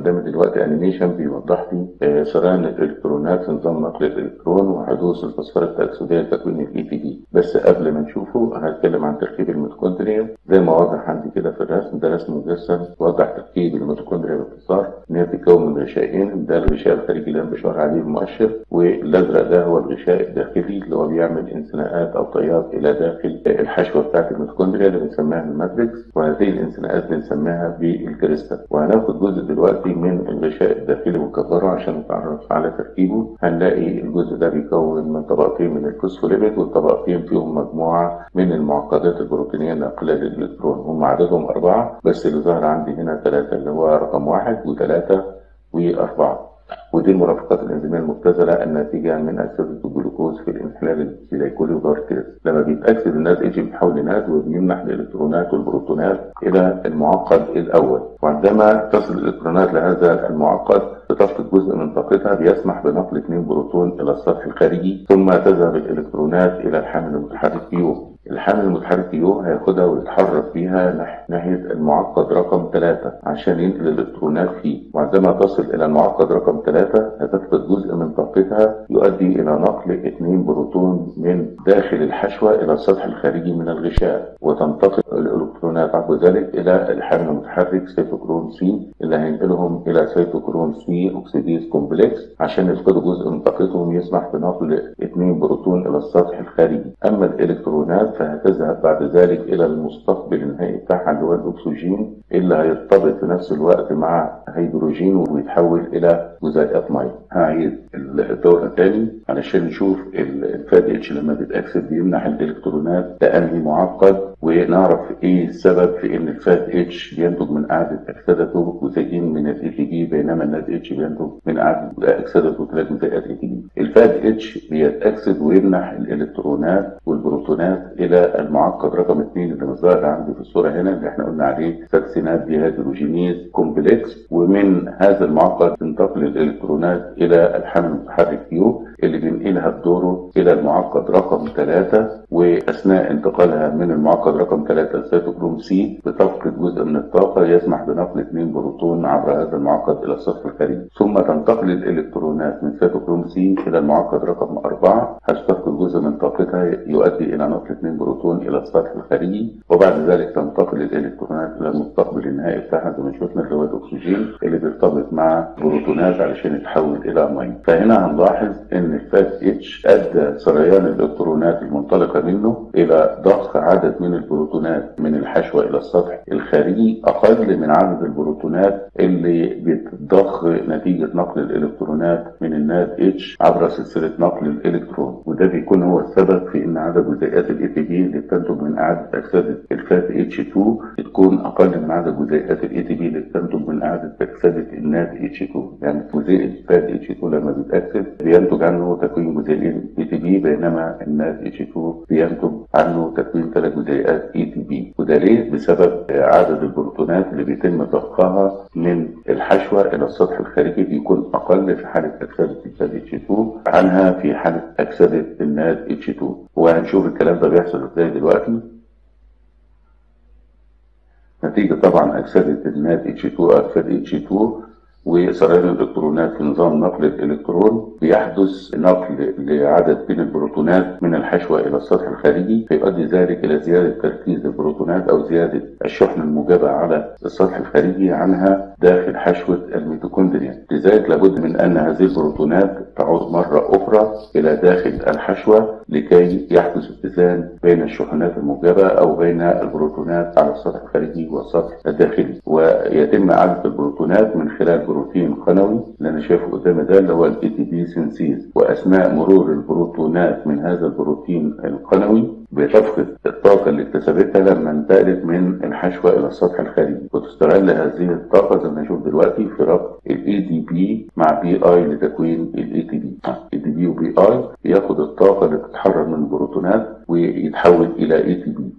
قدامي دلوقتي انيميشن بيوضح لي آه، سريان الالكترونات في نظام نقل الالكترون وحدوث الفسفره التاكسديه لتكوين الاي تي دي بس قبل ما نشوفه هتكلم عن تركيب الميتوكوندريا زي ما واضح عندي كده في الرسم ده رسم مجسم يوضح تركيب الميتوكوندريا باختصار ان هي بتتكون من غشائين ده الغشاء الخارجي اللي انا بشاور عليه المؤشر والازرق ده هو الغشاء الداخلي اللي هو بيعمل انثناءات او طيات الى داخل الحشوه بتاعت الميتوكوندريا اللي بنسميها الماتريكس وهذه الانثناءات بنسميها بالكريستال وهناخد جزء دلوقتي من الغشاء الداخلي ونكبره عشان نتعرف على تركيبه هنلاقي الجزء ده بيكون من طبقتين من الفوسفوليبيد والطبقتين فيهم مجموعه من المعقدات البروتينيه الناقله للالكترون هم عددهم اربعه بس اللي ظهر عندي هنا ثلاثه اللي هو رقم واحد وثلاثه واربعه ودي المرافقات الانزيميه المبتذله الناتجه من اكسده الجلوكوز في الانحلال الجليكولي وظهر كده لما بيتاكسد الناز اتش بيتحول لناز وبيمنح الالكترونات والبروتونات الى المعقد الاول وعندما تصل الالكترونات لهذا المعقد بتفقد جزء من طاقتها بيسمح بنقل اثنين بروتون الى السطح الخارجي ثم تذهب الالكترونات الى الحامل المتحرك يو الحامل المتحرك يو هياخدها ويتحرك بيها ناح- ناحية المعقد رقم ثلاثة عشان ينقل الإلكترونات فيه وعندما تصل إلى المعقد رقم ثلاثة هتفقد جزء من طاقتها يؤدي إلى نقل اثنين بروتون من داخل الحشوة إلى السطح الخارجي من الغشاء وتنتقل الإلكترونات عبر ذلك إلى الحامل المتحرك سيتوكروم سي اللي هينقلهم إلى سيتوكروم سي أكسيديز كومبلكس عشان يفقدوا جزء من طاقتهم يسمح بنقل اثنين بروتون إلى السطح الخارجي أما الإلكترونات فهتذهب بعد ذلك إلى المستقبل النهائي بتاعها اللي هو الأكسجين اللي هيرتبط في نفس الوقت مع هيدروجين ويتحول إلى جزيئات مية هعيد الدورة تاني علشان نشوف الفات اتش لما بيتأكسد بيمنح الإلكترونات لأنهي معقد ونعرف إيه السبب في إن الفات اتش بينتج من قاعدة أكسدته جزيئين من الاي تي بي بينما الناد اتش بينتج من قاعدة أكسدته ثلاث جزيئات اي تي بي الفات اتش بيتأكسد ويمنح الإلكترونات والبروتونات إلى المعقد رقم اثنين اللي مظهر عندي في الصورة هنا اللي احنا قلنا عليه ساكسينات ديهيدروجينيز كومبلكس ومن هذا المعقد تنتقل الإلكترونات إلى الحمل المتحرك يو اللي بينقلها بدوره إلى المعقد رقم ثلاثة وأثناء انتقالها من المعقد رقم ثلاثة لسيتوكروم سي بتفقد جزء من الطاقة يسمح بنقل اثنين بروتون عبر هذا المعقد إلى السطح الخارجي ثم تنتقل الإلكترونات من سيتوكروم سي إلى المعقد رقم أربعة هتفقد جزء من طاقتها يؤدي إلى نقل اثنين بروتون إلى السطح الخارجي وبعد ذلك تنتقل الإلكترونات إلى المستقبل النهائي بتاعها زي ما شفنا اللي هو الأكسجين اللي بيرتبط مع بروتونات علشان يتحول إلى مية فهنا هنلاحظ إن الفات اتش أدى سريان الإلكترونات المنطلقة منه إلى ضخ عدد من البروتونات من الحشوة إلى السطح الخارجي أقل من عدد البروتونات اللي بتضخ نتيجة نقل الإلكترونات من الناد اتش عبر سلسلة نقل الإلكترون وده بيكون هو السبب في إن عدد جزيئات الاي تي بي اللي بتنتج من إعادة أكسدة الفات اتش 2 تكون أقل من عدد جزيئات الاي تي بي اللي بتنتج من إعادة أكسدة الناد اتش 2 يعني جزيء الفات اتش 2 لما بيتأكسد بينتج عنه تكوين جزيئين اي تي بي بينما الناد اتش 2 بينتج عنه تكوين ثلاث جزيئات اي تي بي وده ليه؟ بسبب عدد البروتونات اللي بيتم ضخها من الحشوة إلى السطح الخارجي بيكون أقل في حالة أكسدة الفات اتش 2 عنها في حالة أكسدة الناد اتش 2 وهنشوف الكلام ده بيحصل ازاي دلوقتي نتيجة طبعا أكسدة الناد اتش 2 أكسدة اتش 2 وسريان الالكترونات في نظام نقل الالكترون بيحدث نقل لعدد من البروتونات من الحشوه الى السطح الخارجي فيؤدي ذلك الى زياده تركيز البروتونات او زياده الشحنه الموجبه على السطح الخارجي عنها داخل حشوه الميتوكوندريا لذلك لابد من ان هذه البروتونات تعود مره اخرى الى داخل الحشوه لكي يحدث اتزان بين الشحنات الموجبه او بين البروتونات على السطح الخارجي والسطح الداخلي ويتم اعاده البروتونات من خلال بروتين قنوي اللي انا شايفه قدامي ده اللي هو الاي تي بي سينسيز واثناء مرور البروتونات من هذا البروتين القنوي بتفقد الطاقة اللي اكتسبتها لما انتقلت من الحشوة إلى السطح الخارجي وتستغل هذه الطاقة زي ما نشوف دلوقتي في ربط الاي دي بي مع بي اي لتكوين الاي تي بي اي دي بي وبي اي ياخد الطاقة اللي تتحرر من البروتونات ويتحول إلى اي تي بي